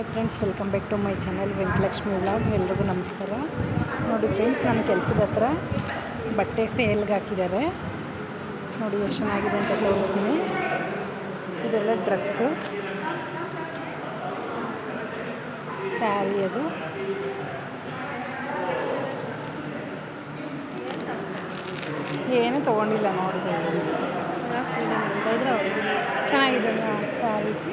Hi friends welcome back to my channel Venkatalakshmi vlog ಎಲ್ರಿಗೂ ನಮಸ್ಕಾರ ನೋಡಿ ಫ್ರೆಂಡ್ಸ್ ನನ್ನ ಕೆಲಸದ ಹತ್ರ ಬಟ್ಟೆ ಸೇಲ್ಗೆ ಹಾಕಿದ್ದಾರೆ ನೋಡಿ ಎಷ್ಟು ಚೆನ್ನಾಗಿದೆ ಅಂತ ತೋರಿಸ್ತೀನಿ ಇದೆಲ್ಲ ಡ್ರೆಸ್ಸು ಸ್ಯಾರಿ ಅದು ಏನು ತೊಗೊಂಡಿಲ್ಲ ನೋಡಿದೆ ಚೆನ್ನಾಗಿದೆ ಸ್ಯಾರೀಸ್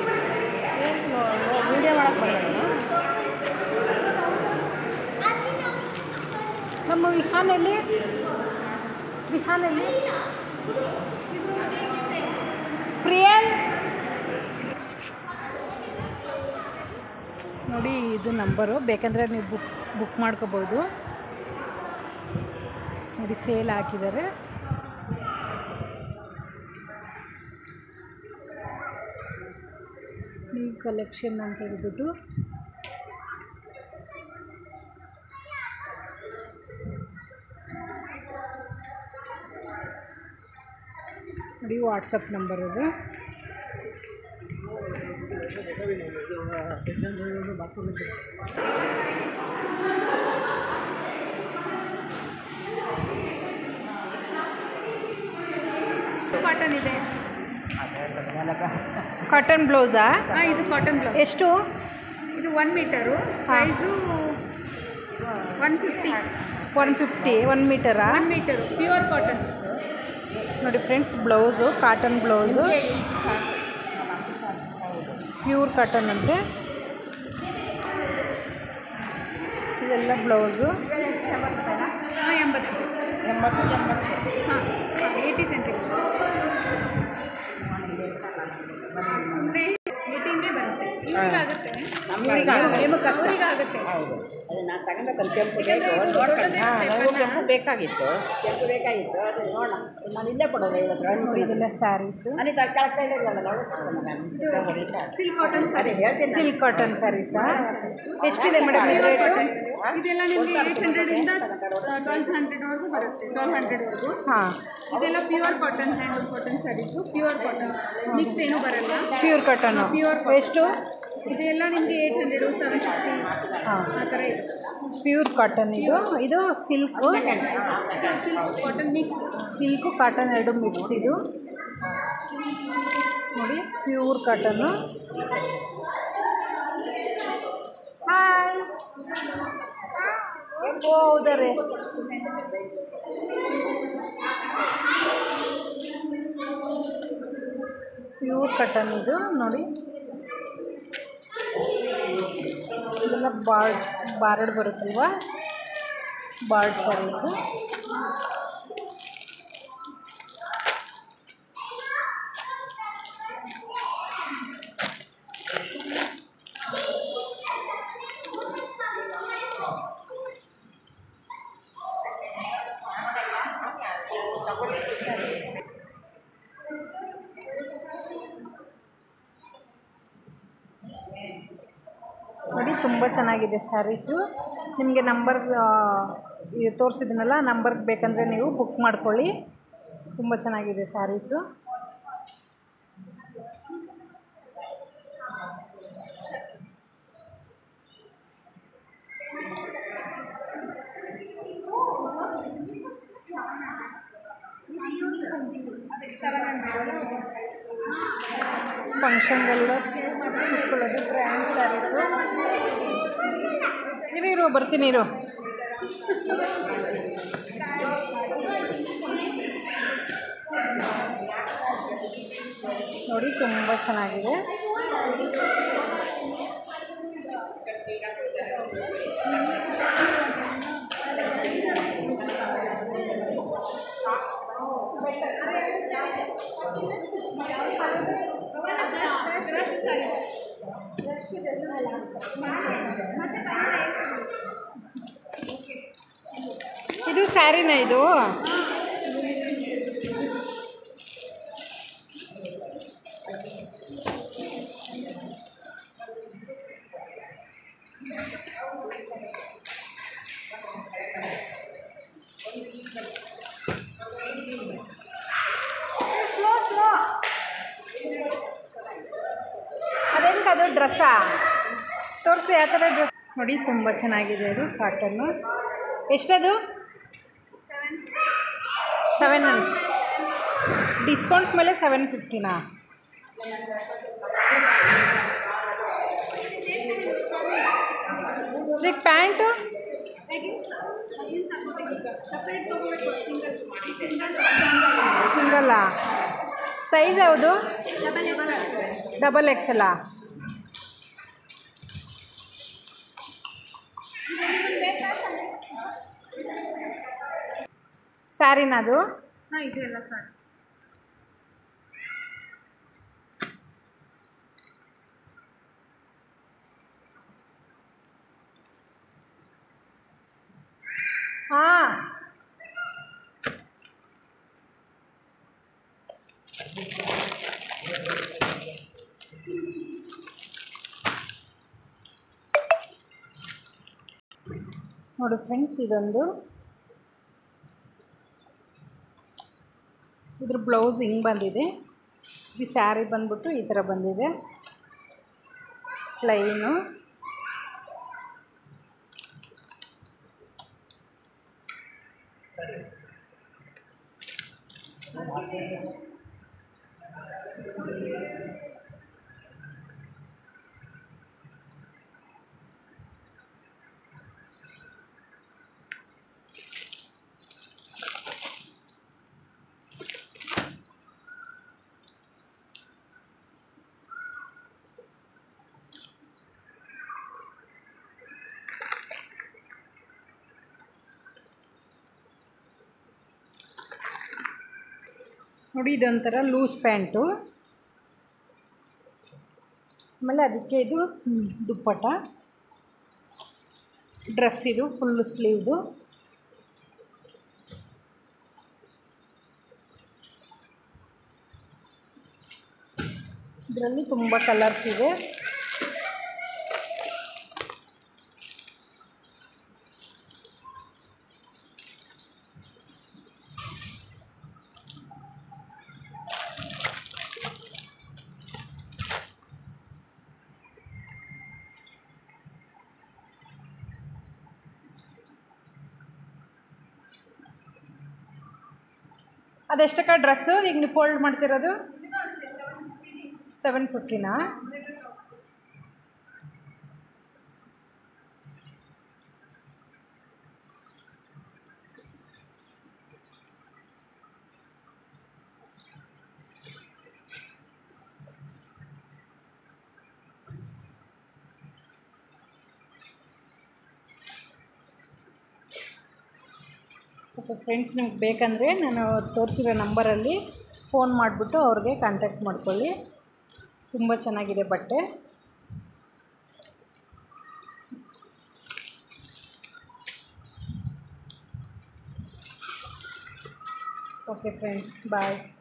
ವೀಡಿಯೋ ಮಾಡಕ್ಕೆ ಬರಲ್ಲ ನಮ್ಮ ವಿಹಾನಲ್ಲಿ ವಿಹಾನಲ್ಲಿ ಪ್ರಿಯಲ್ ನೋಡಿ ಇದು ನಂಬರು ಬೇಕಂದರೆ ನೀವು ಬುಕ್ ಬುಕ್ ಮಾಡ್ಕೋಬೋದು ನೋಡಿ ಸೇಲ್ ಹಾಕಿದ್ದಾರೆ ನ್ಯೂ ಕಲೆಕ್ಷನ್ ಅಂತ ಹೇಳ್ಬಿಟ್ಟು ನೋಡಿ ವಾಟ್ಸಪ್ ನಂಬರ್ ಅದು ಕಾಟನ್ ಇದೆ ಕಾಟನ್ ಬ್ಲೌಸಾ ಹಾಂ ಇದು ಕಾಟನ್ ಬ್ಲೌಸ್ ಎಷ್ಟು ಇದು one metre price one fifty one fifty one ಮೀಟರಾ ಒನ್ ಮೀಟರು ಪ್ಯೂರ್ ಕಾಟನ್ ನೋಡಿ friends blouse cotton blouse pure cotton ಅಂತೆ ಇದೆಲ್ಲ ಬ್ಲೌಸು ಹಾಂ ಎಂಬತ್ತು ಎಂಬತ್ತು ಎಂಬತ್ತು ಹಾಂ ಏಯ್ಟಿ ಸೆಂಟಿಮೀಟರ್ ಸುಮ್ಮನೆ ಏಯ್ಟೀನ್ಗೆ ಬರುತ್ತೆ ಇವ್ರಿಗಾಗುತ್ತೆ ಅವರಿಗಾಗುತ್ತೆ ಹೌದು ಅದು ನಾನು ತಗೊಂಡ್ಬೇಕಂತ ಕೆಂಪು ಯಾಕಂದ್ರೆ ಬೇಕು ಇದು ನೋಡ್ಕೊಂಡು ದೊಡ್ಡದೇ ಹಾಂ ಇರುತ್ತೆ ನನಗೂ ಬಣ್ಣ. ಕೆಂಪು ಬೇಕಾಗಿತ್ತು ಕೆಂಪು ಬೇಕಾಗಿತ್ತು ಅದು ನೋಡೋಣ ನಾನು ಇಲ್ಲೇ ಕೊಡೋದು ಇವತ್ತು ನೋಡಿ ಇದೆಲ್ಲ ಸ್ಯಾರೀಸು ಅಲ್ಲಿ ಕೆಳಗ್ತಾ ಇಲ್ಲ ಸಿಲ್ಕ್ ಕಾಟನ್ ಅದೇ ಸಾರಿ ಹೇಳ್ತೀನಿ ಸಿಲ್ಕ್ ಕಾಟನ್ ಸ್ಯಾರೀಸಾ ಎಷ್ಟಿದೆ ಮೇಡಮ್ ಇದು ರೇಟು ಇದೆಲ್ಲ ನಿಮಗೆ ಏಯ್ಟ್ ಹಂಡ್ರೆಡಿಂದ ಟ್ವೆಲ್ವ್ ಹಂಡ್ರೆಡ್ವರೆಗೂ ಬರುತ್ತೆ ಟ್ವೆಲ್ವ್ ಹಂಡ್ರೆಡ್ವರೆಗೂ ಹಾಂ ಇದೆಲ್ಲ pure cotton handloom cotton sarees pure cotton mix ಏನೂ ಬರಲ್ಲ ಪ್ಯೂರ್ ಕಾಟನ್ನು Pure ಎಷ್ಟು ಇದೆಲ್ಲ ನಿಮಗೆ ಏಯ್ಟ್ ಹಂಡ್ರೆಡು ಸೆವೆನ್ ಫಿಫ್ಟಿ ಹಾಂ ಆ ಥರ ಇದೆ ಪ್ಯೂರ್ ಕಾಟನ್ ಇದು ಇದು silk silk cotton mix silk cotton ಎರಡು ಮಿಕ್ಸ್ ಇದು ನೋಡಿ ಪ್ಯೂರ್ ಕಾಟನ್ನು ಹಾಯ್ ಓ ಹೌದರೆ ಪ್ಯೂರ್ ಕಾಟನ್ ಇದು ನೋಡಿ ಇದೆಲ್ಲ ಬಾರ್ಡ್ ಬಾರ್ಡ್ ಬರುತ್ತಲ್ವಾ ಬಾರ್ಡ್ ಸ್ಯಾರೀಸು ನೋಡಿ ತುಂಬ ಚೆನ್ನಾಗಿದೆ ಸ್ಯಾರೀಸು ನಿಮಗೆ ನಂಬರ್ ತೋರಿಸಿದ್ದೀನಲ್ಲ ನಂಬರ್ ಬೇಕಂದರೆ ನೀವು ಬುಕ್ ಮಾಡ್ಕೊಳ್ಳಿ ತುಂಬ ಚೆನ್ನಾಗಿದೆ ಸ್ಯಾರೀಸು ಫಂಕ್ಷನ್ಗೆಲ್ಲ ಉಟ್ಕೊಳ್ಳೋದು ಗ್ರ್ಯಾಂಡ್ ಸ್ಯಾರೀಸು ಇರು ಇರು ಬರ್ತೀನಿ ಇರು ನೋಡಿ ತುಂಬ ಚೆನ್ನಾಗಿದೆ ಇದು ಸ್ಯಾರಿನ ಇದು ಡ್ರೆಸ್ಸಾ ತೋರಿಸಿ ಯಾವ ಥರ ಡ್ರೆಸ್ ನೋಡಿ ತುಂಬ ಚೆನ್ನಾಗಿದೆ ಅದು ಕಾಟನ್ನು ಎಷ್ಟದು ಸೆವೆನ್ ಹಂಡ್ರೆಡ್ ಡಿಸ್ಕೌಂಟ್ ಮೇಲೆ ಸೆವೆನ್ ಫಿಫ್ಟಿನಾ ಇದಕ್ಕೆ ಪ್ಯಾಂಟು ಸಿಂಗಲ್ಲಾ ಸೈಜ್ ಯಾವುದು ಡಬಲ್ ಎಕ್ಸೆಲ್ಲ ಸ್ಯಾರಿನ ಅದು ಹಾಂ ಇದೆ ಅಲ್ಲ ಸರ್ ಹಾಂ ನೋಡಿ ಫ್ರೆಂಡ್ಸ್ ಇದೊಂದು ಇದ್ರ ಬ್ಲೌಸ್ ಹಿಂಗೆ ಬಂದಿದೆ ಈ ಸ್ಯಾರಿ ಬಂದ್ಬಿಟ್ಟು ಈ ಥರ ಬಂದಿದೆ ಪ್ಲೈನು ನೋಡಿ ಇದೊಂಥರ ಲೂಸ್ ಪ್ಯಾಂಟು ಆಮೇಲೆ ಅದಕ್ಕೆ ಇದು ಹ್ಮ್, ದುಪ್ಪಟ ಡ್ರೆಸ್ ಇದು ಫುಲ್ ಸ್ಲೀವ್ದು ಇದರಲ್ಲಿ ತುಂಬ ಕಲರ್ಸ್ ಇದೆ ಅದೆಷ್ಟಕ್ಕ ಡ್ರೆಸ್ಸು ಈಗ ನೀವು ಫೋಲ್ಡ್ ಮಾಡ್ತಿರೋದು ಸೆವೆನ್ ಫಿಫ್ಟಿನಾ ಓಕೆ ಫ್ರೆಂಡ್ಸ್ ನಿಮ್ಗೆ ಬೇಕಂದರೆ ನಾನು ತೋರಿಸಿರೋ ನಂಬರಲ್ಲಿ ಫೋನ್ ಮಾಡಿಬಿಟ್ಟು ಅವ್ರಿಗೆ ಕಾಂಟ್ಯಾಕ್ಟ್ ಮಾಡ್ಕೊಳ್ಳಿ ತುಂಬ ಚೆನ್ನಾಗಿದೆ ಬಟ್ಟೆ ಓಕೆ ಫ್ರೆಂಡ್ಸ್ ಬಾಯ್